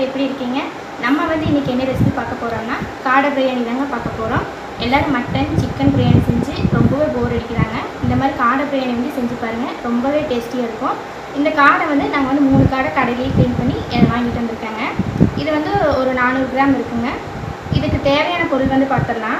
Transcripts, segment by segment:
எப்படி இருக்கீங்க நம்ம வந்து இன்றைக்கி என்ன ரெசிபி பார்க்க போகிறோம்னா காடை பிரியாணி தாங்க பார்க்க போகிறோம் எல்லோரும் மட்டன் சிக்கன் பிரியாணி செஞ்சு ரொம்பவே போர் அடிக்கிறாங்க இந்த மாதிரி காடை பிரியாணி வந்து செஞ்சு பாருங்கள் ரொம்பவே டேஸ்டியாக இருக்கும் இந்த காடை வந்து நாங்கள் வந்து மூணு காடை கடையிலேயே க்ளீன் பண்ணி எனக்கு வாங்கிட்டு வந்திருக்காங்க இது வந்து ஒரு நானூறு கிராம் இருக்குங்க இதுக்கு தேவையான பொருள் வந்து பார்த்துடலாம்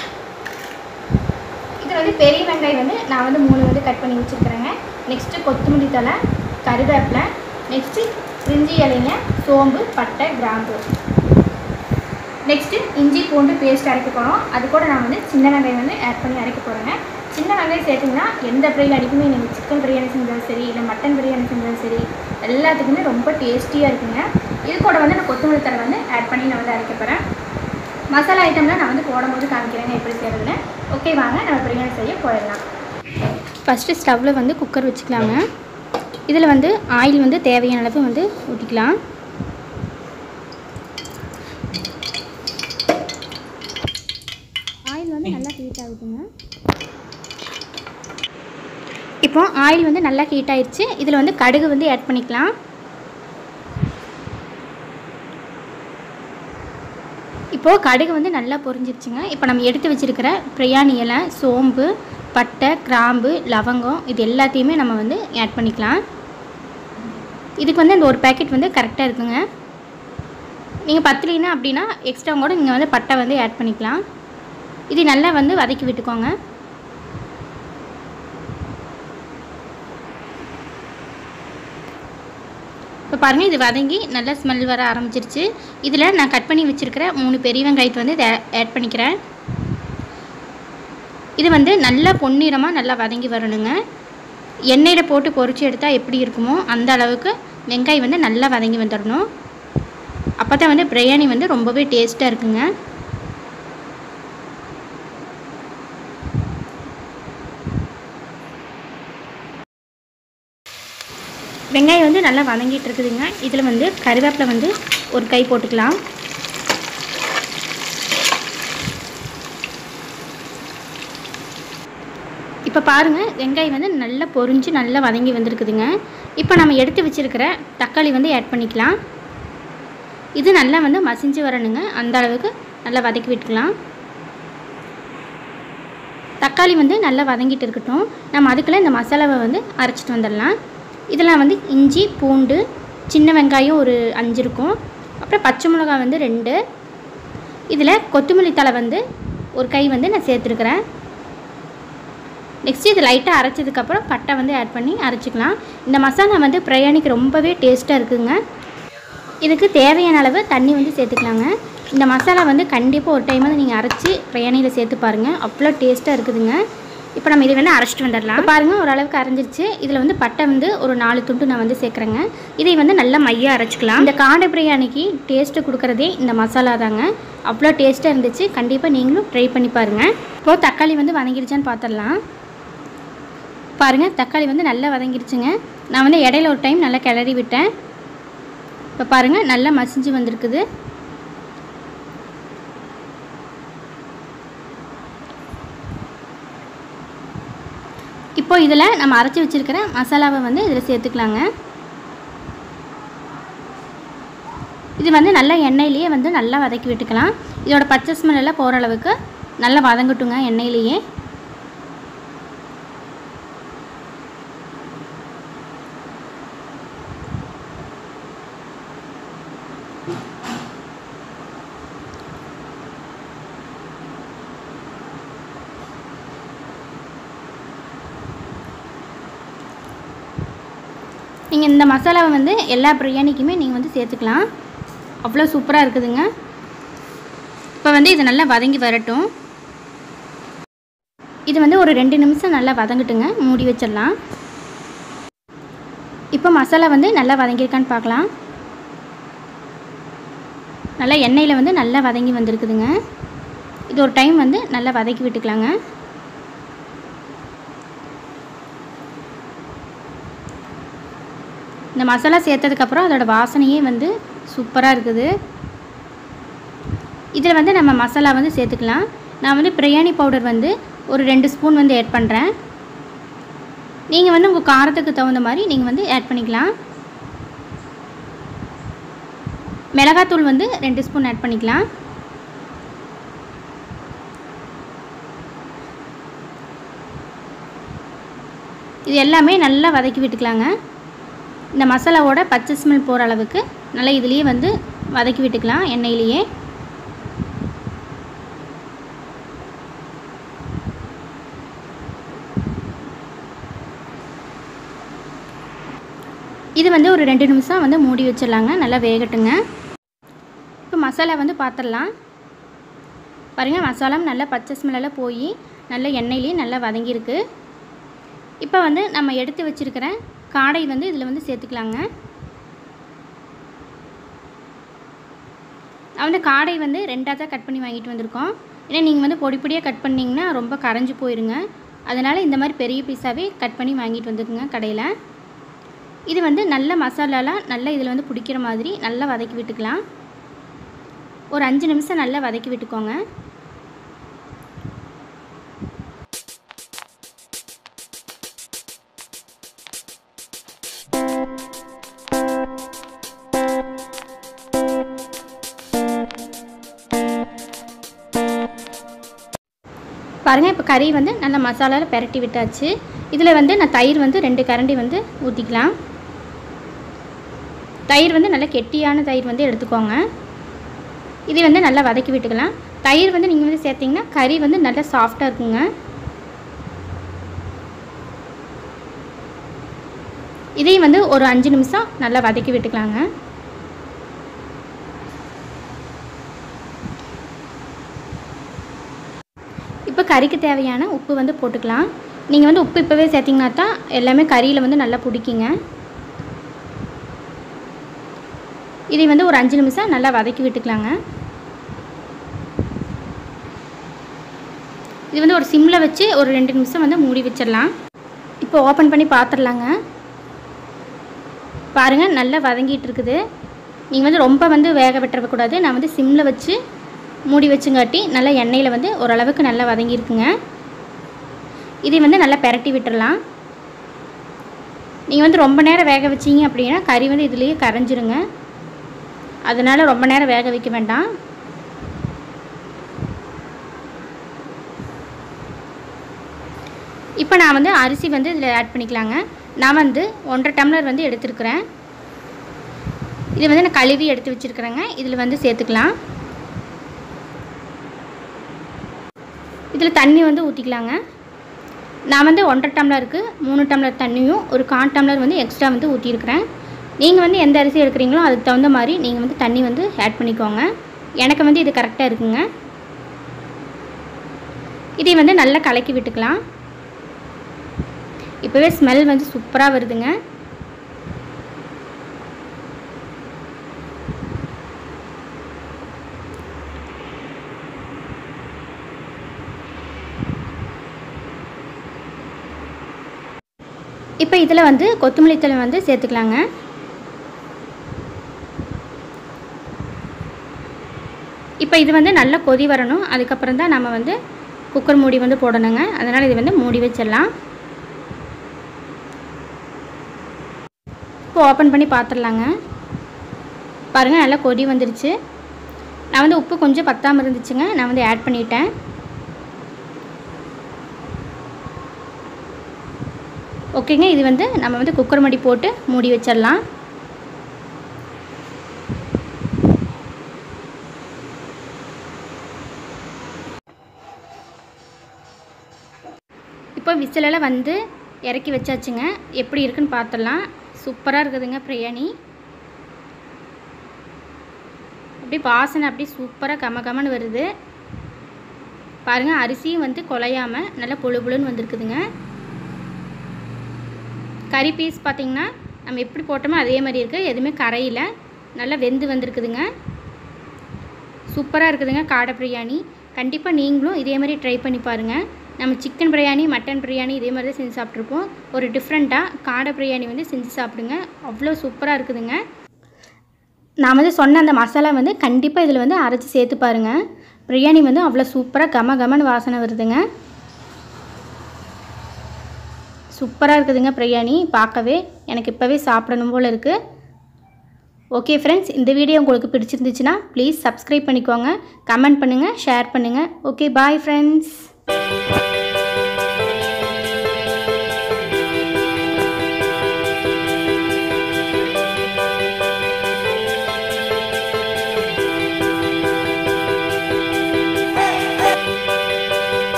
இது வந்து பெரிய வெங்காயம் வந்து நான் வந்து மூணு வந்து கட் பண்ணி வச்சுருக்கிறேங்க நெக்ஸ்ட்டு கொத்தமல்லி தழை கருவேப்பிலை நெக்ஸ்ட்டு பிரிஞ்சி இலைங்க சோம்பு பட்டை கிராம்பு நெக்ஸ்ட்டு இஞ்சி பூண்டு பேஸ்ட் அரைக்க போகிறோம் அது கூட நான் வந்து சின்ன வெங்காயம் வந்து ஆட் பண்ணி அரைக்க போகிறேங்க சின்ன வெங்காயம் சேர்த்திங்கன்னா எந்த பிரியாணிக்குமே நீங்கள் சிக்கன் பிரியாணி செஞ்சாலும் சரி இல்லை மட்டன் பிரியாணி செஞ்சாலும் சரி எல்லாத்துக்குமே ரொம்ப டேஸ்டியாக இருக்குங்க இது கூட வந்து நான் கொத்தமல்லி தழை வந்து ஆட் பண்ணி நான் வந்து அரைக்க போகிறேன் மசாலா ஐட்டம்லாம் நான் வந்து போடும்போது காமிக்கிறேங்க எப்படி செய்கிறதுன்னு ஓகே வாங்க நம்ம பிரியாணி செய்ய போயிடலாம் ஃபஸ்ட்டு ஸ்டவ்வில் வந்து குக்கர் வச்சுக்கலாங்க இதில் வந்து ஆயில் வந்து தேவையான அளவு வந்து ஊற்றிக்கலாம் ஆயில் வந்து நல்லா ஹீட் ஆகுதுங்க இப்போ ஆயில் வந்து நல்லா ஹீட் ஆயிடுச்சு இதில் வந்து கடுகு வந்து ஆட் பண்ணிக்கலாம் இப்போது கடுகு வந்து நல்லா பொரிஞ்சிருச்சுங்க இப்போ நம்ம எடுத்து வச்சுருக்கிற பிரியாணி இலை சோம்பு பட்டை கிராம்பு லவங்கம் இது எல்லாத்தையுமே நம்ம வந்து ஆட் பண்ணிக்கலாம் இதுக்கு வந்து இந்த ஒரு பேக்கெட் வந்து கரெக்டாக இருக்குங்க நீங்கள் பத்தலினா அப்படின்னா எக்ஸ்ட்ரா கூட நீங்கள் வந்து பட்டை வந்து ஆட் பண்ணிக்கலாம் இது நல்லா வந்து வதக்கி விட்டுக்கோங்க இப்போ பாருங்கள் இது வதங்கி நல்லா ஸ்மெல் வர ஆரம்பிச்சிருச்சு இதில் நான் கட் பண்ணி வச்சுருக்கிற மூணு பெரிய வெங்காயத்தை வந்து இதை ஆட் பண்ணிக்கிறேன் இது வந்து நல்லா பொன்னிறமாக நல்லா வதங்கி வரணுங்க எண்ணெயில் போட்டு பொரிச்சு எடுத்தால் எப்படி இருக்குமோ அந்த அளவுக்கு வெங்காயம் வந்து நல்லா வதங்கி வந்துடணும் அப்போ தான் வந்து பிரியாணி வந்து ரொம்பவே டேஸ்ட்டாக இருக்குங்க வெங்காயம் வந்து நல்லா வதங்கிட்டு இருக்குதுங்க இதில் வந்து கருவேப்பிலை வந்து ஒரு கை போட்டுக்கலாம் இப்போ பாருங்கள் வெங்காயம் வந்து நல்லா பொரிஞ்சு நல்லா வதங்கி வந்திருக்குதுங்க இப்போ நம்ம எடுத்து வச்சுருக்கிற தக்காளி வந்து ஆட் பண்ணிக்கலாம் இது நல்லா வந்து மசிஞ்சு வரணுங்க அந்த அளவுக்கு நல்லா வதக்கி விட்டுக்கலாம் தக்காளி வந்து நல்லா வதங்கிட்டு இருக்கட்டும் நம்ம அதுக்குள்ளே இந்த மசாலாவை வந்து அரைச்சிட்டு வந்துடலாம் இதெல்லாம் வந்து இஞ்சி பூண்டு சின்ன வெங்காயம் ஒரு அஞ்சு இருக்கும் அப்புறம் பச்சை மிளகாய் வந்து ரெண்டு இதில் கொத்தமல்லி தழை வந்து ஒரு கை வந்து நான் சேர்த்துருக்குறேன் நெக்ஸ்ட் இது லைட்டாக அரைச்சதுக்கப்புறம் பட்டை வந்து ஆட் பண்ணி அரைச்சிக்கலாம் இந்த மசாலா வந்து பிரியாணிக்கு ரொம்பவே டேஸ்ட்டாக இருக்குங்க இதுக்கு தேவையான அளவு தண்ணி வந்து சேர்த்துக்கலாங்க இந்த மசாலா வந்து கண்டிப்பாக ஒரு டைம் வந்து நீங்கள் அரைச்சி பிரியாணியில் சேர்த்து பாருங்கள் அவ்வளோ டேஸ்ட்டாக இருக்குதுங்க இப்போ நம்ம இதை வேணால் அரைச்சிட்டு வந்துடலாம் இப்போ பாருங்கள் ஓரளவுக்கு அரைஞ்சிருச்சு இதில் வந்து பட்டை வந்து ஒரு நாலு துண்டு நான் வந்து சேர்க்குறேங்க இதை வந்து நல்லா மையாக அரைச்சிக்கலாம் இந்த காடை பிரியாணிக்கு டேஸ்ட்டு கொடுக்குறதே இந்த மசாலா தாங்க அவ்வளோ டேஸ்ட்டாக இருந்துச்சு கண்டிப்பாக நீங்களும் ட்ரை பண்ணி பாருங்கள் இப்போது தக்காளி வந்து வதங்கிடுச்சான்னு பார்த்துடலாம் பாருங்கள் தக்காளி வந்து நல்லா வதங்கிடுச்சுங்க நான் வந்து இடையில ஒரு டைம் நல்லா கிளறி விட்டேன் இப்போ பாருங்கள் நல்லா மசிஞ்சு வந்திருக்குது இப்போ இதில் நம்ம அரைச்சி வச்சுருக்கிற மசாலாவை வந்து இதில் சேர்த்துக்கலாங்க இது வந்து நல்லா எண்ணெயிலேயே வந்து நல்லா வதக்கி விட்டுக்கலாம் இதோட பச்சை ஸ்மெல் எல்லாம் போகிற அளவுக்கு நல்லா வதங்கட்டுங்க எண்ணெயிலேயே நீங்கள் இந்த மசாலாவை வந்து எல்லா பிரியாணிக்குமே நீங்கள் வந்து சேர்த்துக்கலாம் அவ்வளோ சூப்பராக இருக்குதுங்க இப்போ வந்து இது நல்லா வதங்கி வரட்டும் இது வந்து ஒரு ரெண்டு நிமிஷம் நல்லா வதங்கட்டுங்க மூடி வச்சிடலாம் இப்போ மசாலா வந்து நல்லா வதங்கியிருக்கான்னு பார்க்கலாம் நல்லா எண்ணெயில் வந்து நல்லா வதங்கி வந்திருக்குதுங்க இது ஒரு டைம் வந்து நல்லா வதக்கி விட்டுக்கலாங்க இந்த மசாலா சேர்த்ததுக்கப்புறம் அதோட வாசனையே வந்து சூப்பராக இருக்குது இதில் வந்து நம்ம மசாலா வந்து சேர்த்துக்கலாம் நான் வந்து பிரியாணி பவுடர் வந்து ஒரு ரெண்டு ஸ்பூன் வந்து ஆட் பண்ணுறேன் நீங்கள் வந்து உங்கள் காரத்துக்கு தகுந்த மாதிரி நீங்கள் வந்து ஆட் பண்ணிக்கலாம் மிளகாத்தூள் வந்து ரெண்டு ஸ்பூன் ஆட் பண்ணிக்கலாம் இது எல்லாமே நல்லா வதக்கி விட்டுக்கலாங்க இந்த மசாலாவோட பச்சை ஸ்மெல் போகிற அளவுக்கு நல்லா இதுலேயே வந்து வதக்கி விட்டுக்கலாம் எண்ணெயிலேயே இது வந்து ஒரு ரெண்டு நிமிஷம் வந்து மூடி வச்சிடலாங்க நல்லா வேகட்டுங்க இப்போ மசாலா வந்து பார்த்துடலாம் பாருங்கள் மசாலா நல்லா பச்சை ஸ்மெல்லாம் போய் நல்லா எண்ணெயிலேயே நல்லா வதங்கியிருக்கு இப்போ வந்து நம்ம எடுத்து வச்சுருக்கிற காடை வந்து இதில் வந்து சேர்த்துக்கலாங்க நான் வந்து காடை வந்து ரெண்டாக தான் கட் பண்ணி வாங்கிட்டு வந்திருக்கோம் ஏன்னா நீங்கள் வந்து பொடி பொடியாக கட் பண்ணிங்கன்னா ரொம்ப கரைஞ்சி போயிருங்க அதனால் இந்த மாதிரி பெரிய பீஸாகவே கட் பண்ணி வாங்கிட்டு வந்துருக்குங்க கடையில் இது வந்து நல்ல மசாலாலாம் நல்லா இதில் வந்து பிடிக்கிற மாதிரி நல்லா வதக்கி விட்டுக்கலாம் ஒரு அஞ்சு நிமிஷம் நல்லா வதக்கி விட்டுக்கோங்க பாருங்கள் இப்போ கறி வந்து நல்லா மசாலாவில் பெரட்டி விட்டாச்சு இதில் வந்து நான் தயிர் வந்து ரெண்டு கரண்டி வந்து ஊற்றிக்கலாம் தயிர் வந்து நல்லா கெட்டியான தயிர் வந்து எடுத்துக்கோங்க இது வந்து நல்லா வதக்கி விட்டுக்கலாம் தயிர் வந்து நீங்கள் வந்து சேர்த்திங்கன்னா கறி வந்து நல்லா சாஃப்டாக இருக்குங்க இதையும் வந்து ஒரு அஞ்சு நிமிஷம் நல்லா வதக்கி விட்டுக்கலாங்க இப்போ கறிக்கு தேவையான உப்பு வந்து போட்டுக்கலாம் நீங்கள் வந்து உப்பு இப்போவே சேர்த்திங்கன்னா தான் எல்லாமே கறியில் வந்து நல்லா பிடிக்குங்க இதை வந்து ஒரு அஞ்சு நிமிஷம் நல்லா வதக்கி விட்டுக்கலாங்க இது வந்து ஒரு சிம்மில் வச்சு ஒரு ரெண்டு நிமிஷம் வந்து மூடி வச்சிடலாம் இப்போ ஓப்பன் பண்ணி பார்த்துடலாங்க பாருங்கள் நல்லா வதங்கிட்டு இருக்குது நீங்கள் வந்து ரொம்ப வந்து வேக விட்டுறக்கூடாது நான் வந்து சிம்மில் வச்சு மூடி வச்சுங்காட்டி நல்லா எண்ணெயில் வந்து ஓரளவுக்கு நல்லா வதங்கியிருக்குங்க இதை வந்து நல்லா பெரட்டி விட்டுறலாம் நீங்கள் வந்து ரொம்ப நேரம் வேக வச்சிங்க அப்படின்னா கறி வந்து இதுலேயே கரைஞ்சிருங்க அதனால் ரொம்ப நேரம் வேக வைக்க வேண்டாம் இப்போ நான் வந்து அரிசி வந்து இதில் ஆட் பண்ணிக்கலாங்க நான் வந்து ஒன்றரை டம்ளர் வந்து எடுத்துருக்குறேன் இது வந்து நான் கழுவி எடுத்து வச்சுருக்குறேங்க இதில் வந்து சேர்த்துக்கலாம் இதில் தண்ணி வந்து ஊற்றிக்கலாங்க நான் வந்து ஒன்றரை டம்ளருக்கு மூணு டம்ளர் தண்ணியும் ஒரு கால் டம்ளர் வந்து எக்ஸ்ட்ரா வந்து ஊற்றிருக்கிறேன் நீங்கள் வந்து எந்த அரிசி எடுக்கிறீங்களோ அதுக்கு தகுந்த மாதிரி நீங்கள் வந்து தண்ணி வந்து ஆட் பண்ணிக்கோங்க எனக்கு வந்து இது கரெக்டாக இருக்குங்க இதை வந்து நல்லா கலக்கி விட்டுக்கலாம் இப்போவே ஸ்மெல் வந்து சூப்பராக வருதுங்க இப்போ இதில் வந்து கொத்தமல்லி தழை வந்து சேர்த்துக்கலாங்க இப்போ இது வந்து நல்லா கொதி வரணும் அதுக்கப்புறம் தான் நம்ம வந்து குக்கர் மூடி வந்து போடணுங்க அதனால் இது வந்து மூடி வச்சிடலாம் இப்போ ஓப்பன் பண்ணி பார்த்துடலாங்க பாருங்கள் நல்லா கொதி வந்துருச்சு நான் வந்து உப்பு கொஞ்சம் பத்தாமல் இருந்துச்சுங்க நான் வந்து ஆட் பண்ணிட்டேன் ஓகேங்க இது வந்து நம்ம வந்து குக்கர் மடி போட்டு மூடி வச்சிடலாம் இப்போ விசிலெல்லாம் வந்து இறக்கி வச்சாச்சுங்க எப்படி இருக்குன்னு பார்த்துடலாம் சூப்பராக இருக்குதுங்க பிரியாணி அப்படி வாசனை அப்படி சூப்பராக கம கமன்னு வருது பாருங்கள் அரிசியும் வந்து குலையாமல் நல்லா புழு புழுன்னு வந்திருக்குதுங்க கறி பீஸ் பார்த்திங்கன்னா நம்ம எப்படி போட்டோமோ அதே மாதிரி இருக்குது எதுவுமே கரையில் நல்லா வெந்து வந்திருக்குதுங்க சூப்பராக இருக்குதுங்க காடை பிரியாணி கண்டிப்பாக நீங்களும் இதே மாதிரி ட்ரை பண்ணி பாருங்கள் நம்ம சிக்கன் பிரியாணி மட்டன் பிரியாணி இதே மாதிரி தான் செஞ்சு சாப்பிட்ருப்போம் ஒரு டிஃப்ரெண்ட்டாக காடை பிரியாணி வந்து செஞ்சு சாப்பிடுங்க அவ்வளோ சூப்பராக இருக்குதுங்க நான் வந்து சொன்ன அந்த மசாலா வந்து கண்டிப்பாக இதில் வந்து அரைச்சி சேர்த்து பாருங்கள் பிரியாணி வந்து அவ்வளோ சூப்பராக கம கமன்னு வாசனை வருதுங்க சூப்பராக இருக்குதுங்க பிரியாணி பார்க்கவே எனக்கு இப்போவே சாப்பிடணும் போல் இருக்குது ஓகே ஃப்ரெண்ட்ஸ் இந்த வீடியோ உங்களுக்கு பிடிச்சிருந்துச்சுன்னா ப்ளீஸ் சப்ஸ்கிரைப் பண்ணிக்கோங்க கமெண்ட் பண்ணுங்கள் ஷேர் பண்ணுங்கள் ஓகே பாய் ஃப்ரெண்ட்ஸ்